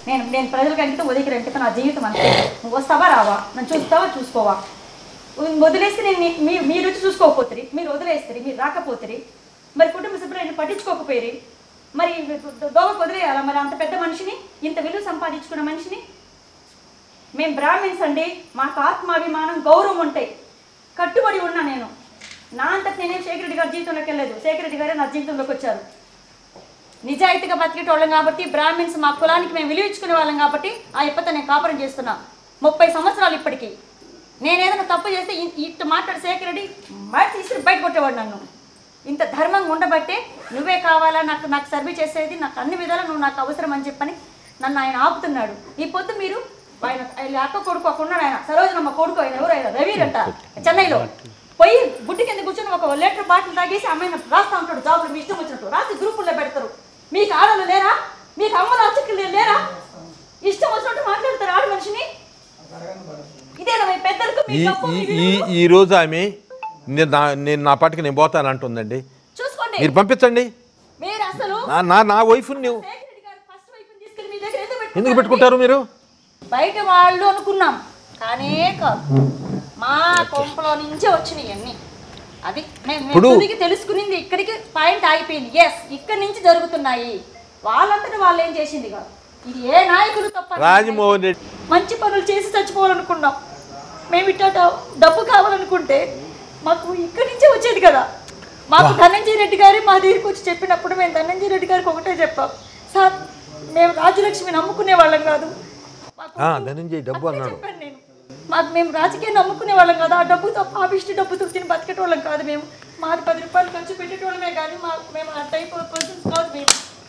నేను నేను ప్రజలకు అంకితం ఉదయకి అంకితం నా జీవితం అంతే నువ్వు వస్తావా రావా నన్ను చూస్తావా చూసుకోవా వదిలేస్తే నేను నీ- మీ మీరు వచ్చి చూసుకోకపోతుంది మీరు వదిలేస్తారు మీరు రాకపోతుంది మరి కుటుంబ సభ్యులు పట్టించుకోకపోయి మరి దోవకు వదిలేయాలా మరి అంత పెద్ద మనిషిని ఇంత విలువ సంపాదించుకున్న మనిషిని మేము బ్రాహ్మిన్స్ అండి మాకు ఆత్మాభిమానం గౌరవం ఉంటాయి కట్టుబడి ఉన్నా నేను నా అంతటి నేనేం శేఖర్ రెడ్డి గారి జీవితంలోకి వెళ్ళలేదు శేఖర్ రెడ్డి గారే నా జీవితంలోకి వచ్చారు నిజాయితీగా బతికేటోళ్ళం కాబట్టి బ్రాహ్మిన్స్ మా కులానికి మేము విలువ ఇచ్చుకునే వాళ్ళం కాబట్టి ఆ ఇప్పతో నేను కాపురం చేస్తున్నా ముప్పై సంవత్సరాలు ఇప్పటికి నేను ఏదైనా తప్పు చేస్తే ఇ- ఇట్ట మాట్లాడి శేఖర్ రెడ్డి మాట తీసి బయట కొట్టేవాడు నన్ను ఇంత ధర్మంగా ఉండబట్టే నువ్వే కావాలా నాకు నాకు సర్వీస్ చేసేది నాకు అన్ని విధాలు నువ్వు నాకు అవసరం అని చెప్పని నన్ను ఆయన ఆపుతున్నాడు ఈ పొద్దు మీరు ఆయన ఆయన అక్క కొడుకు ఒక ఉన్నాడు ఆయన సరోజనమ్మ కొడుకు ఆయన ఎవరు ఆయన రవి అంట చెన్నైలో పోయి గుడ్డి కింద కూర్చొని ఒక లీటర్ బాటిల్ తాగేసి అమ్మాయిని రాస్తా ఉంటాడు జాబులు మీ ఇష్టం వచ్చినట్టు రాసి గ్రూపుల్లో పెడతారు మీకు ఆడలు లేరా మీకు అమ్మలు అచ్చకులు లేరా ఇష్టం వచ్చినట్టు మాట్లాడతారు ఆడ మనిషిని ఇదేనా మీ పెద్దలకు మీ ఈ గొప్ప, మీ ఈ- ఈ విలువ? ఈ రోజు ఆమె నేను నా నేను నా పాటికి నేను పోతాను అంటుందండి చూసుకోండి మీరు పంపించండి మీరు అసలు నా నా నా వైఫ్ని నువ్వు శేఖర్ రెడ్డి గారి ఫస్ట్ వైఫ్ని తీసుకెళ్ళి మీ దగ్గర ఎందుకు ఎందుకు పెట్టుకున్నారండి? పెట్టుకుంటారు మీరు బయట వాళ్ళు అనుకున్నాం కానీ కాదు మా కొంపలో నుంచే వచ్చినాయి అన్ని అది నేను ఇప్పుడు- మెట్టుదికి తెలుసుకునింది ఇక్కడికి పాయింట్ ఆగిపోయింది ఎస్ ఇక్కడి నుంచి జరుగుతున్నాయి వాళ్ళంతటి వాళ్ళు ఏం చేసింది కాదు ఇది ఏ నాయకులు తప్ప రాజమోహన్ రెడ్డి మంచి పనులు చేసి చచ్చిపోవాలనుకున్నాం మేము ఇట్ట డబ్బు కావాలనుకుంటే మాకు ఇక్కడి నుంచే వచ్చేది కదా మాకు ధనంజయ రెడ్డి గారి మా దగ్గరికి వచ్చి చెప్పినప్పుడు మేము ధనంజయ రెడ్డి గారికి ఒకటే చెప్పాం సార్ మేము రాజలక్ష్మి నమ్ముకునే వాళ్ళం కాదు మాకు ఆ, ధనంజయ్ డబ్బు అట్లే అన్నాడు చెప్పాను నేను మాకు మేము రాజకీయం నమ్ముకునే వాళ్ళం కాదు ఆ డబ్బుతో పాపిష్టి డబ్బుతో తిని బతికేటోళ్ళం కాదు మేము మాది పది రూపాయలు ఖర్చు పెట్టేటోళ్ళమే కానీ మా మేము ఆ టైప్ ఆఫ్ పర్సన్స్ కాదు మేము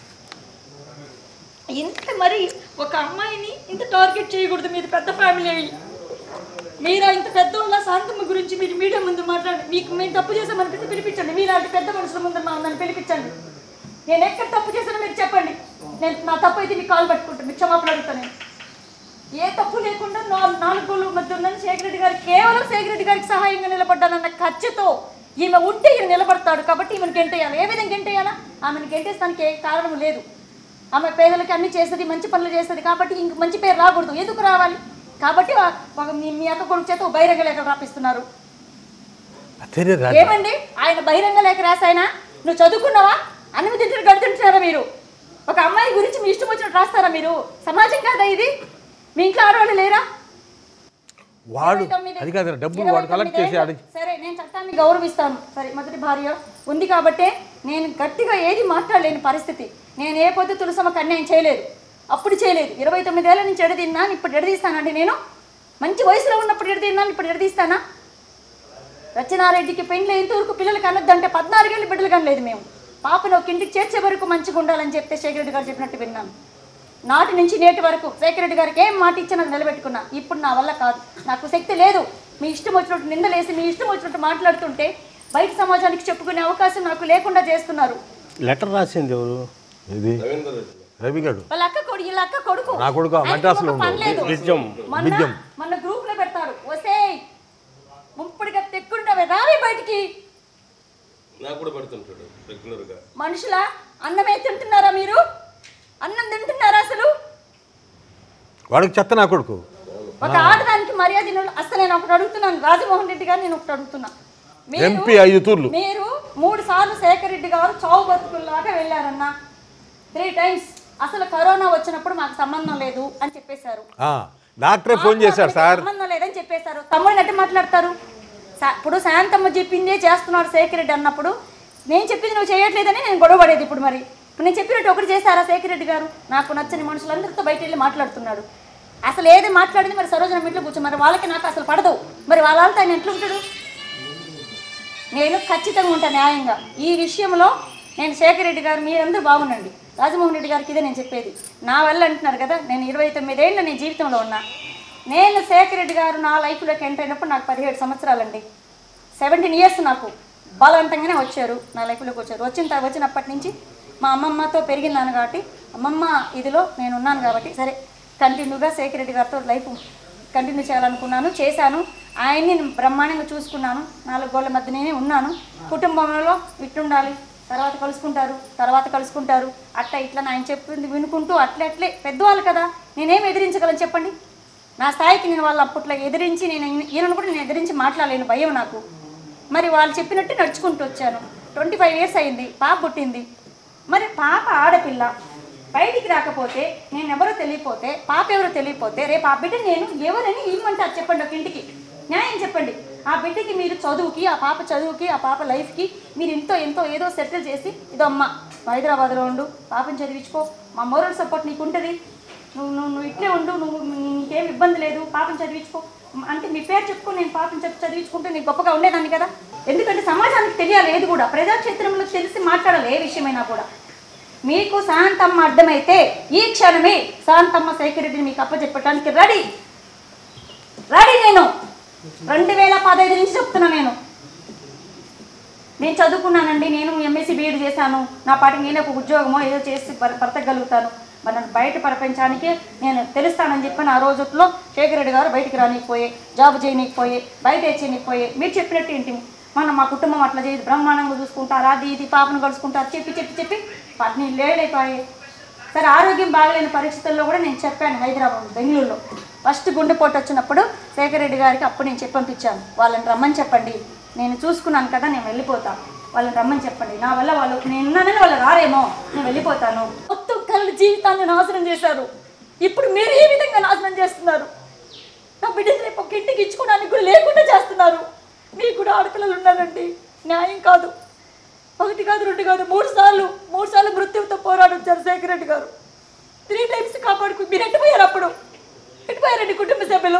ఇంత మరి ఒక అమ్మాయిని ఇంత టార్గెట్ చేయకూడదు మీది పెద్ద ఫ్యామిలీ అయ్యి మీరు ఇంత పెద్దోళ్ళ శాంతమ్మ గురించి మీరు మీడియా ముందు మాట్లాడి మీకు మేము తప్పు చేసామనిపిస్తే పిలిపించండి మీలాంటి పెద్ద మనుషుల ముందు మా నన్ను పిలిపించండి నేను ఎక్కడ తప్పు చేశానో మీరు చెప్పండి నేను నా తప్పు అయితే మీకు కాల్ పట్టుకుంటాను మీకు క్షమాపణ అడుగుతాను నేను ఏ తప్పు లేకుండా నాలుగు నాలుగు గోళ్ళ మధ్య ఉన్న శేఖర్ రెడ్డి గారు కేవలం శేఖర్ రెడ్డి గారికి సహాయంగా నిలబడ్డానన్న ఖర్చుతో ఈమె ఉంటే ఈయన నిలబడతాడు కాబట్టి ఈమెను గెంటేయాలి ఏ విధంగా గెంటేయాలా ఆమెను గెంటేస్తానికి ఏ కారణం లేదు ఆమె పేదలకి అన్ని చేస్తుంది మంచి పనులు చేస్తుంది కాబట్టి ఇంక మంచి పేరు రాకూడదు ఎందుకు రావాలి కాబట్టి ఆ- ఒక మీ మీ అక్క కొడుకు చేత ఓ బహిరంగ లేఖలు రాపిస్తున్నారు అతనే రా ఏమండి ఆయన బహిరంగ లేఖ రాసాయన నువ్వు చదువుకున్నావా అన్ని తింటారు గడుతుంటారా మీరు ఒక అమ్మాయి గురించి మీ ఇష్టం వచ్చినట్టు రాస్తారా మీరు సమాజం కాదా ఇది మీ ఇంట్లో ఆడవాళ్ళు లేరా వాడు ఇరవై తొమ్మిది- అది కాదు డబ్బులు ఇరవై వాడు కలెక్ట్ తొమ్మిది చేసి ఏళ్ళు. ఆడి సరే నేను చట్టాన్ని గౌరవిస్తాను సరే మొదటి భార్య ఉంది కాబట్టే నేను గట్టిగా ఏది మాట్లాడలేని పరిస్థితి నేను ఏ పొద్దు తులసమ్మకు అన్యాయం చేయలేదు అప్పుడు చేయలేదు ఇరవై తొమ్మిదేళ్ళ నుంచి ఎడదిన్నాను ఇప్పుడు ఎడదీస్తానండి నేను మంచి వయసులో ఉన్నప్పుడు ఎడదీన్నాను ఇప్పుడు ఎడదీస్తానా రచనారెడ్డికి పెండ్లు ఎంతవరకు పిల్లలు కనొద్దంటే పద్నాలుగేళ్ళు బిడ్డలు కనలేదు మేము పాపను ఒక ఇంటికి చేర్చే వరకు మంచిగా ఉండాలని చెప్తే శేఖర్ రెడ్డి గారు చెప్పినట్టు విన్నాను నాటి నుంచి నేటి వరకు శేఖర్ రెడ్డి గారికి ఏం మాట ఇచ్చినా నిలబెట్టుకున్నా ఇప్పుడు నా వల్ల కాదు నాకు శక్తి లేదు మీ ఇష్టం వచ్చినట్టు నిందలేసి మీ ఇష్టం వచ్చినట్టు మాట్లాడుతుంటే బయట సమాజానికి చెప్పుకునే అవకాశం నాకు లేకుండా చేస్తున్నారు లెటర్ రాసింది ఎవరు ఇది రవి గారు వాళ్ళ అక్క కొడుకు వీళ్ళ అక్క కొడుకు నా కొడుకు ఆయనకి మద్రాసులో ఒక పని లేదు. నిజం మొన్న బిజ్జం. మొన్న గ్రూప్ లో పెడతారు వసేయ్ ముప్పటిగా తెక్కుంటావే రావే బయటికి నాకు కూడా పెడుతుంటాడు రెగ్యులర్గా మనుషుల అన్నమే తింటున్నారా మీరు అన్నం తింటున్నారా అసలు వాడికి చెత్త నా కొడుకు ఒక ఆడదానికి మర్యాద ఇవ్వడం- అసలు నేను ఒకటి అడుగుతున్నాను రాజమోహన్ రెడ్డి గారు నేను ఒకటి అడుగుతున్నా మీరు- ఎంపీ ఐదు తూర్లు మీరు మూడు సార్లు శేఖర్ రెడ్డి గారు చావు బతుకుల్లాగా వెళ్ళారన్న త్రీ టైమ్స్ అసలు కరోనా వచ్చినప్పుడు మాకు సంబంధం లేదు అని చెప్పేశారు ఆ, డాక్టరే ఫోన్ చేశాడు మాకు సార్ సంబంధం లేదని చెప్పేశారు తమ్ముడు అంటే మాట్లాడతారు సా- ఇప్పుడు శాంతమ్మ చెప్పిందే చేస్తున్నాడు శేఖర్ రెడ్డి అన్నప్పుడు నేను చెప్పింది నువ్వు చేయట్లేదని నేను గొడవ పడేది ఇప్పుడు మరి ఇప్పుడు నేను చెప్పినట్టు ఒకటి చేశారా శేఖర్ రెడ్డి గారు నాకు నచ్చని మనుషులందరితో బయట వెళ్ళి మాట్లాడుతున్నాడు అసలు ఏది మాట్లాడింది మరి సరోజన ఇంట్లో కూర్చో మరి వాళ్ళకి నాకు అసలు పడదు మరి వాళ్ళతో ఆయన ఎట్లుంటాడు నేను ఖచ్చితంగా ఉంటాను న్యాయంగా ఈ విషయంలో నేను శేఖర్ రెడ్డి గారు మీరందరూ బాగుండండి రాజమోహన్ రెడ్డి గారికి ఇదే నేను చెప్పేది నా వల్ల అంటున్నారు కదా నేను ఇరవై తొమ్మిదేళ్ళు నేను జీవితంలో ఉన్నా నేను శేఖర్ రెడ్డి గారు నా లైఫ్లోకి ఎంటర్ అయినప్పుడు నాకు పదిహేడు సంవత్సరాలండి సెవెంటీన్ ఇయర్స్ నాకు బలవంతంగానే వచ్చారు నా లైఫ్లోకి వచ్చారు వచ్చిన తర్వాత వచ్చినప్పటి నుంచి మా అమ్మమ్మతో పెరిగినాను కాబట్టి అమ్మమ్మ ఇదిలో నేను ఉన్నాను కాబట్టి సరే కంటిన్యూగా శేఖర్ రెడ్డి గారితో లైఫ్ కంటిన్యూ చేయాలనుకున్నాను చేశాను ఆయన్ని బ్రహ్మాండంగా చూసుకున్నాను నాలుగు గోళ్ళ మధ్య నేనే ఉన్నాను కుటుంబంలో ఇట్టుండాలి తర్వాత కలుసుకుంటారు తర్వాత కలుసుకుంటారు అట్లా ఇట్లా ఆయన చెప్పింది వినుకుంటూ అట్లా అట్లే పెద్దవాళ్ళు కదా నేనేం ఎదిరించగలను చెప్పండి నా స్థాయికి నేను వాళ్ళ అప్పట్లో ఎదిరించి నేను ఈయనను కూడా నేను ఎదిరించి మాట్లాడలేను భయం నాకు మరి వాళ్ళు చెప్పినట్టు నడుచుకుంటూ వచ్చాను ట్వంటీ ఫైవ్ ఇయర్స్ అయింది పాప పుట్టింది మరి పాప ఆడపిల్ల బయటికి రాకపోతే నేను ఎవరో తెలియపోతే పాప ఎవరో తెలియపోతే రేపు ఆ బిడ్డ నేను ఎవరని ఇమ్మంటారు చెప్పండి ఒక ఇంటికి న్యాయం చెప్పండి ఆ బిడ్డకి మీరు చదువుకి ఆ పాప చదువుకి ఆ పాప లైఫ్కి మీరు ఎంతో ఎంతో ఏదో సెటిల్ చేసి ఇదో అమ్మ హైదరాబాద్లో ఉండు పాపని చదివించుకో మా మోరల్ సపోర్ట్ నీకు ఉంటుంది నువ్వు నువ్వు నువ్వు ఇట్లే ఉండు నువ్వు నీకేం ఇబ్బంది లేదు పాపని చదివించుకో అంటే మీ పేరు చెప్పుకొని నేను పాపని చెప్పి చదివించుకుంటే నీకు గొప్పగా ఉండేదాన్ని కదా ఎందుకంటే సమాజానికి తెలియాలి ఏది కూడా ప్రజాక్షేత్రంలో తెలిసి మాట్లాడాలి ఏ విషయమైనా కూడా మీకు శాంతమ్మ అడ్డమైతే ఈ క్షణమే శాంతమ్మ సెక్యూరిటీని మీకు అప్పచెప్పడానికి రెడీ రెడీ నేను రెండు వేల పదహైదు నుంచి చెప్తున్నా నేను నేను చదువుకున్నానండి నేను ఎంఎస్సీ బీఎడ్ చేశాను నా పాటికి నేను ఒక ఉద్యోగమో ఏదో చేసి బ్ర- బ్రతకగలుగుతాను మరి నన్ను బయట ప్రపంచానికి నేను తెలుస్తానని చెప్పిన ఆ రోజుల్లో శేఖర్ రెడ్డి గారు బయటికి రానికపోయే జాబ్ చేయనీకపోయే బయట చేయనీకపోయే మీరు చెప్పినట్టు ఏంటి మన మా కుటుంబం అట్లా చేయదు బ్రహ్మాండంగా చూసుకుంటారు అది ఇది పాపను కలుసుకుంటారు చెప్పి చెప్పి చెప్పి వాటిని లేడైపోయాయి సరే ఆరోగ్యం బాగలేని పరిస్థితుల్లో కూడా నేను చెప్పాను హైదరాబాద్ బెంగళూరులో ఫస్ట్ గుండెపోటు వచ్చినప్పుడు శేఖర్ రెడ్డి గారికి అప్పుడు నేను చెప్పి పంపించాను వాళ్ళని రమ్మని చెప్పండి నేను చూసుకున్నాను కదా నేను వెళ్ళిపోతాను వాళ్ళని రమ్మని చెప్పండి నా వల్ల వాళ్ళు నేను ఉన్నానని వాళ్ళు రారేమో నేను వెళ్ళిపోతాను మొత్తం కళ్ళు జీవితాన్ని నాశనం చేశారు ఇప్పుడు మీరు ఏ విధంగా నాశనం చేస్తున్నారు నా బిడ్డని రేపు ఒక ఇంటికి ఇచ్చుకోవడానికి కూడా లేకుండా చేస్తున్నారు మీకు కూడా ఆడపిల్లలు ఉన్నారండి న్యాయం కాదు ఒకటి కాదు రెండు కాదు మూడు సార్లు మూడు సార్లు మృత్యువుతో పోరాడొచ్చారు శేఖర్ రెడ్డి గారు త్రీ టైమ్స్ కాపాడుకు మీరు ఎట్టిపోయారు అప్పుడు ఎట్టిపోయారండి కుటుంబ సభ్యులు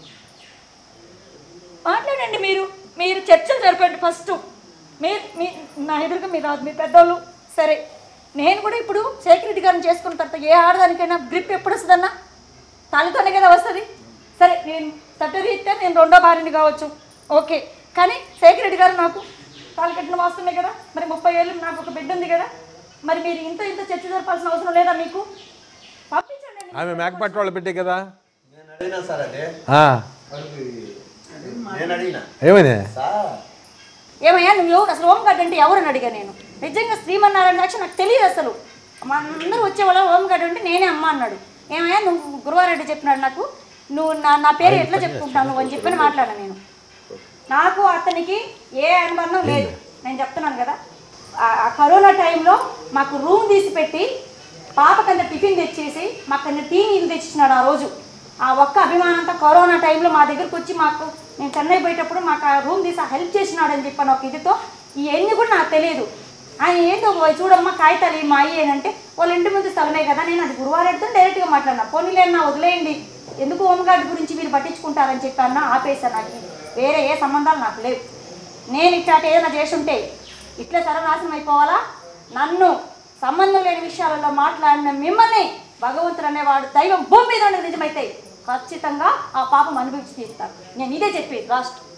మాట్లాడండి మీరు మీరు చర్చలు జరపండి ఫస్ట్ మీరు మీ నా ఎదురుగా మీరు రాదు మీ పెద్దోళ్ళు సరే నేను కూడా ఇప్పుడు శేఖర్ రెడ్డి గారిని చేసుకున్న తర్వాత ఏ ఆడదానికైనా గ్రిప్ ఎప్పుడు వస్తుందన్నా తలతోనే కదా వస్తుంది సరే నేను చట్టరీత్యా నేను రెండో భార్యని కావచ్చు ఓకే కానీ శేఖర్ రెడ్డి గారు నాకు తాళి కట్టిన వాస్తవమే కదా మరి ముప్పై ఏళ్ళు నాకు ఒక బిడ్డ ఉంది కదా మరి మీరు ఇంత ఇంత చర్చ జరపాల్సిన అవసరం లేదా మీకు పంపించండి ఆమె మేకపాటి వాళ్ళు పెట్టే కదా నేను అడిగినా సార్ అదే ఆ, వాడికి నేను అడిగినా ఏమని సార్ ఏమయ్యా నువ్వు ఎవరు అసలు హోమ్ గార్డ్ అంటే ఎవరని అడిగా నేను నిజంగా శ్రీమన్నారాయణ సాక్షి నాకు తెలియదు అసలు మా అందరూ వచ్చేవాళ్ళ హోమ్ గార్డ్ అంటే నేనే అమ్మ అన్నాడు ఏమయ్యా నువ్వు గురువారెడ్డి చెప్పినాడు నాకు నువ్వు నా నా పేరు ఎట్లా చెప్పుకుంటావు నువ్వు అని చెప్పని మాట్లాడాను నేను నాకు అతనికి ఏ అనుబంధం లేదు నేను చెప్తున్నాను కదా ఆ- ఆ కరోనా టైంలో మాకు రూమ్ తీసి పెట్టి పాపకంత టిఫిన్ తెచ్చేసి మాకు టీ నీళ్ళు తెచ్చిచ్చినాడు ఆ రోజు ఆ ఒక్క అభిమానంతో కరోనా టైంలో మా దగ్గరకు వచ్చి మాకు నేను చెన్నై పోయేటప్పుడు మాకు ఆ రూమ్ తీసి హెల్ప్ చేసినాడు అని చెప్పాను ఒక ఇదితో ఇవన్నీ కూడా నాకు తెలియదు ఆయన ఏందో పోయి చూడమ్మా కాగితాలు ఈ మా అయ్యి అంటే వాళ్ళ ఇంటి ముందు స్థలమే కదా నేను అది గురువారెడ్డితో డైరెక్ట్గా మాట్లాడినా పోనీలేనా వదిలేయండి ఎందుకు హోంగార్డ్ గురించి మీరు పట్టించుకుంటారని చెప్పాను ఆపేశాను నాకు వేరే ఏ సంబంధాలు నాకు లేవు నేను ఇట్లాంటి ఏదైనా చేసి ఉంటే ఇట్లా సర్వనాశనం అయిపోవాలా నన్ను సంబంధం లేని విషయాలలో మాట్లాడిన మిమ్మల్ని భగవంతుడు అనేవాడు దైవం భూమి మీద ఉన్నది నిజమైతే ఖచ్చితంగా ఆ పాపం అనుభవించి తీస్తారు నేను ఇదే చెప్పేది లాస్ట్